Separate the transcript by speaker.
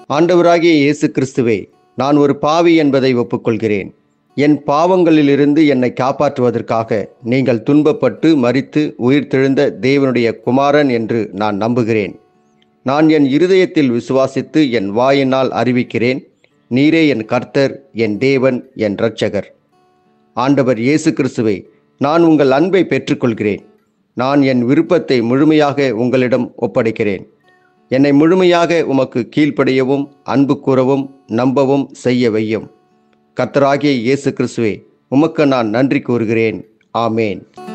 Speaker 1: ஆண்டவராகிய இயேசு கிறிஸ்துவே நான் ஒரு பாவி என்பதை ஒப்புக்கொள்கிறேன் என் பாவங்களிலிருந்து என்னை காப்பாற்றுவதற்காக நீங்கள் துன்பப்பட்டு மரித்து உயிர்த்தெழுந்த தேவனுடைய குமாரன் என்று நான் நம்புகிறேன் நான் என் இருதயத்தில் விசுவாசித்து என் வாயினால் அறிவிக்கிறேன் நீரே என் கர்த்தர் என் தேவன் என் இரட்சகர் ஆண்டவர் இயேசு கிறிஸ்துவை நான் உங்கள் அன்பை பெற்றுக்கொள்கிறேன் நான் என் விருப்பத்தை முழுமையாக உங்களிடம் ஒப்படைக்கிறேன் என்னை முழுமையாக உமக்கு கீழ்ப்படியவும் அன்பு கூறவும் நம்பவும் செய்ய வையும் கர்த்தராகிய இயேசு கிறிஸ்துவே உமக்கு நான் நன்றி கூறுகிறேன் ஆமேன்